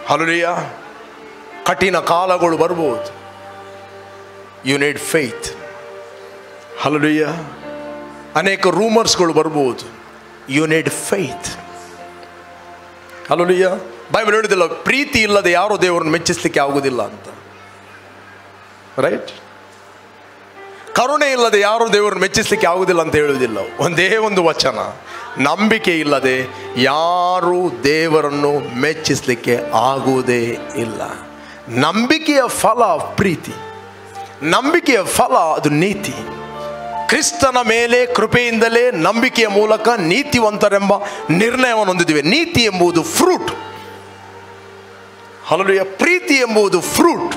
ಹಲಲಿಯ ಕಠಿಣ ಕಾಲಗಳು ಬರ್ಬೋದು you need faith ಹಲಲಿಯ ಅನೇಕ ರೂಮರ್ಸ್ಗಳು ಬರ್ಬೋದು ಯು ನೀಡ್ ಫೇತ್ ಹಲಲಿಯ ಬೈಬಲ್ ಹೇಳುದಿಲ್ಲ ಪ್ರೀತಿ ಇಲ್ಲದೆ ಯಾರೂ ದೇವರನ್ನು ಮೆಚ್ಚಿಸ್ಲಿಕ್ಕೆ ಆಗುವುದಿಲ್ಲ ಅಂತ ರೈಟ್ ಕರುಣೆ ಇಲ್ಲದೆ ಯಾರೂ ದೇವರನ್ನು ಮೆಚ್ಚಿಸ್ಲಿಕ್ಕೆ ಆಗುವುದಿಲ್ಲ ಅಂತ ಹೇಳುವುದಿಲ್ಲ ಒಂದೇ ಒಂದು ವಚನ ನಂಬಿಕೆ ಇಲ್ಲದೆ ಯಾರೂ ದೇವರನ್ನು ಮೆಚ್ಚಿಸ್ಲಿಕ್ಕೆ ಆಗುವುದೇ ಇಲ್ಲ ನಂಬಿಕೆಯ ಫಲ ಪ್ರೀತಿ ನಂಬಿಕೆಯ ಫಲ ಅದು ನೀತಿ ಕ್ರಿಸ್ತನ ಮೇಲೆ ಕೃಪೆಯಿಂದಲೇ ನಂಬಿಕೆಯ ಮೂಲಕ ನೀತಿವಂತರೆಂಬ ನಿರ್ಣಯವನ್ನು ಹೊಂದಿದ್ದೇವೆ ನೀತಿ ಎಂಬುದು ಫ್ರೂಟ್ ಹಲಲುಯ ಪ್ರೀತಿ ಎಂಬುದು ಫ್ರೂಟ್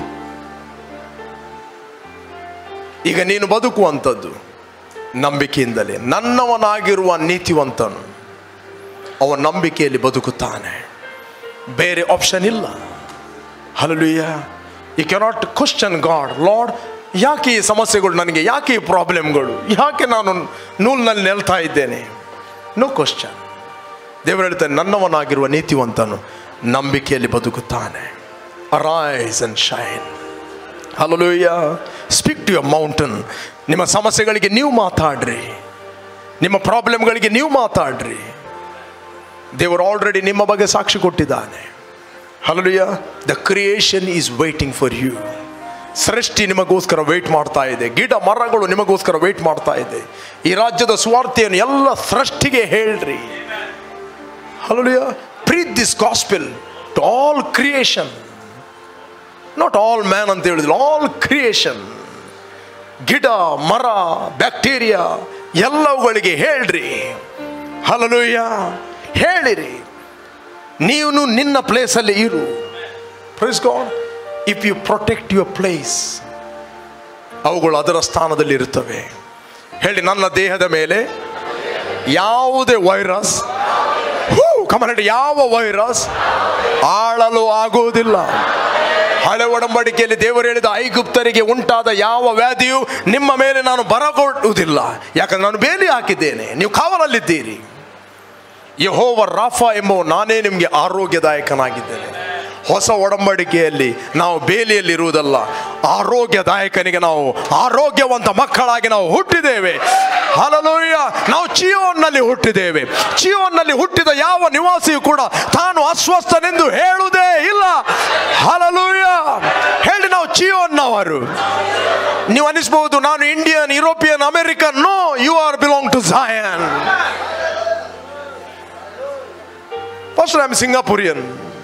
ಈಗ ನೀನು ಬದುಕುವಂಥದ್ದು ನಂಬಿಕೆಯಿಂದಲೇ ನನ್ನವನಾಗಿರುವ ನೀತಿವಂತನು ಅವನ ನಂಬಿಕೆಯಲ್ಲಿ ಬದುಕುತ್ತಾನೆ ಬೇರೆ ಆಪ್ಷನ್ ಇಲ್ಲ ಹಲಲುಯ್ಯ you cannot question God Lord ಯಾಕೆ ಈ ಸಮಸ್ಯೆಗಳು ನನಗೆ ಯಾಕೆ ಈ ಪ್ರಾಬ್ಲಮ್ಗಳು ಯಾಕೆ ನಾನು ನೂಲ್ನಲ್ಲಿ ನೆಲ್ತಾ ಇದ್ದೇನೆ ನೋ ಕ್ವಶನ್ ದೇವರು ಹೇಳ್ತಾನೆ ನನ್ನವನಾಗಿರುವ ನೀತಿವಂತನು ನಂಬಿಕೆಯಲ್ಲಿ ಬದುಕುತ್ತಾನೆ ಅರೈಸ್ ಅಂಡ್ ಶೈನ್ ಹಲಲುಯ್ಯ ಸ್ಪೀಕ್ ಟು ಯುವರ್ ಮೌಂಟನ್ ನಿಮ್ಮ ಸಮಸ್ಯೆಗಳಿಗೆ ನೀವು ಮಾತಾಡ್ರಿ ನಿಮ್ಮ ಪ್ರಾಬ್ಲಮ್ಗಳಿಗೆ ನೀವು ಮಾತಾಡ್ರಿ ದೇವರು ಆಲ್ರೆಡಿ ನಿಮ್ಮ ಬಗ್ಗೆ ಸಾಕ್ಷಿ ಕೊಟ್ಟಿದ್ದಾನೆ ಹಲಲುಯ್ಯ the creation is waiting for you ಸೃಷ್ಟಿ ನಿಮಗೋಸ್ಕರ ವೆಯ್ಟ್ ಮಾಡ್ತಾ ಇದೆ ಗಿಡ ಮರಗಳು ನಿಮಗೋಸ್ಕರ ವೆಯ್ಟ್ ಮಾಡ್ತಾ ಇದೆ ಈ ರಾಜ್ಯದ ಸ್ವಾರ್ಥಿಯನ್ನು ಎಲ್ಲ ಸೃಷ್ಟಿಗೆ ಹೇಳ್ರಿ ಹಲಲುಯ್ಯ preach this gospel to all creation not all man ಅಂತ ಹೇಳಿದ್ರು ಆಲ್ ಕ್ರಿಯೇಷನ್ ಗಿಡ ಮರ ಬ್ಯಾಕ್ಟೀರಿಯಾ ಎಲ್ಲವುಗಳಿಗೆ ಹೇಳ್ರಿ ಹಲಲುಯ್ಯ ಹೇಳಿರಿ ನೀನು ನಿನ್ನ ಪ್ಲೇಸಲ್ಲಿ ಇರು praise God if you protect your place ಅವುಗಳು ಅದರ ಸ್ಥಾನದಲ್ಲಿ ಇರುತ್ತವೆ ಹೇಳಿ ನನ್ನ ದೇಹದ ಮೇಲೆ ಯಾವುದೇ ವೈರಸ್ ಕಮನಡಿ ಯಾವ ವೈರಸ್ ಆಳಲು ಆಗುವುದಿಲ್ಲ ಹಳೆ ಒಡಂಬಡಿಕೆಯಲ್ಲಿ ದೇವರು ಹೇಳಿದ ಐಗುಪ್ತರಿಗೆ ಉಂಟಾದ ಯಾವ ವ್ಯಾಧಿಯು ನಿಮ್ಮ ಮೇಲೆ ನಾನು ಬರಗೊಳ್ಳುವುದಿಲ್ಲ ಯಾಕಂದ್ರೆ ನಾನು ಬೇಲಿ ಹಾಕಿದ್ದೇನೆ ನೀವು ಕಾವಲಲ್ಲಿದ್ದೀರಿ ಯಹೋವ ರಾಫ ಎಂಬ ನಾನೇ ನಿಮಗೆ ಆರೋಗ್ಯದಾಯಕನಾಗಿದ್ದೇನೆ ಹೊಸ ಒಡಂಬಡಿಕೆಯಲ್ಲಿ ನಾವು ಬೇಲಿಯಲ್ಲಿ ಇರುವುದಲ್ಲ ಆರೋಗ್ಯದಾಯಕನಿಗೆ ನಾವು ಆರೋಗ್ಯವಂತ ಮಕ್ಕಳಾಗಿ ನಾವು ಹುಟ್ಟಿದ್ದೇವೆ ಹಲಲೂಯ್ಯ ನಾವು ಚಿಯೋನ್ನಲ್ಲಿ ಹುಟ್ಟಿದ್ದೇವೆ ಚಿಯೋನ್ನಲ್ಲಿ ಹುಟ್ಟಿದ ಯಾವ ನಿವಾಸಿಯು ಕೂಡ ತಾನು ಅಸ್ವಸ್ಥನೆಂದು ಹೇಳುವುದೇ ಇಲ್ಲ ಹಲಲೂಯ್ಯ ಹೇಳಿ ನಾವು ಚಿಯೋನ್ನವರು ನೀವು ಅನಿಸ್ಬಹುದು ನಾನು Indian European American no you are belong to Zion first I am Singaporean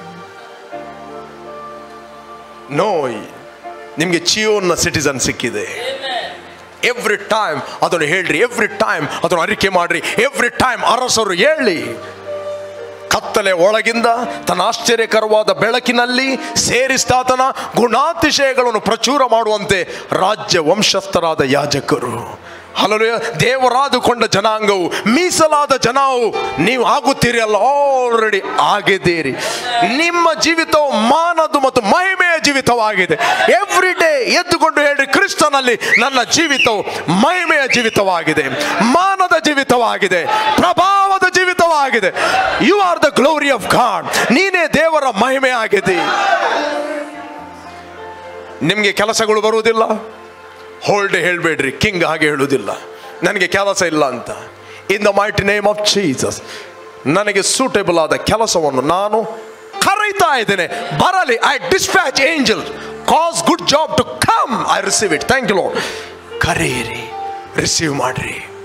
no ನಿಮಗೆ ಚಿಯೋನ್ನ ಸಿಟಿಸನ್ ಸಿಕ್ಕಿದೆ ಎವ್ರಿ ಟೈಮ್ ಅದನ್ನು ಹೇಳ್ರಿ ಎವ್ರಿ ಟೈಮ್ ಅದನ್ನು ಅರಿಕೆ ಮಾಡ್ರಿ ಎವ್ರಿ ಟೈಮ್ ಅರಸರು ಹೇಳಿ ಕತ್ತಲೆ ಒಳಗಿಂದ ತನ್ನ ಆಶ್ಚರ್ಯಕರವಾದ ಬೆಳಕಿನಲ್ಲಿ ಸೇರಿಸ್ತಾತನ ಗುಣಾತಿಶಯಗಳನ್ನು ಪ್ರಚುರ ಮಾಡುವಂತೆ ರಾಜ್ಯ ವಂಶಸ್ಥರಾದ ಯಾಜಕರು ಹಲಲು ದೇವರಾದುಕೊಂಡ ಜನಾಂಗವು ಮೀಸಲಾದ ಜನವು ನೀವು ಆಗುತ್ತೀರಿ ಅಲ್ಲ ಆಲ್ರೆಡಿ ಆಗಿದ್ದೀರಿ ನಿಮ್ಮ ಜೀವಿತವು ಮಾನದು ಮತ್ತು ಮಹಿಮೆಯ ಜೀವಿತವಾಗಿದೆ ಎವ್ರಿ ಡೇ ಎದ್ದುಕೊಂಡು ಹೇಳ್ರಿ ಕ್ರಿಸ್ತನಲ್ಲಿ ನನ್ನ ಜೀವಿತವು ಮಹಿಮೆಯ ಜೀವಿತವಾಗಿದೆ ಮಾನದ ಜೀವಿತವಾಗಿದೆ ಪ್ರಭಾವದ ಜೀವಿತವಾಗಿದೆ you are the glory of God ನೀನೇ ದೇವರ ಮಹಿಮೆ ಆಗಿದೆ ನಿಮಗೆ ಕೆಲಸಗಳು ಬರುವುದಿಲ್ಲ ಹೋಲ್ಡೆ ಹೇಳಬೇಡ್ರಿ ಕಿಂಗ್ ಹಾಗೆ ಹೇಳುವುದಿಲ್ಲ ನನಗೆ ಕೆಲಸ ಇಲ್ಲ ಅಂತ in the mighty name of Jesus ನನಗೆ ಸೂಟೇಬಲ್ ಆದ ಕೆಲಸವನ್ನು ನಾನು ಕರೀತಾ ಇದ್ದೇನೆ ಬರಲಿ I dispatch angel cause good job to come I receive it thank you Lord ಕರೀರಿ ರಿಸೀವ್ ಮಾಡ್ರಿ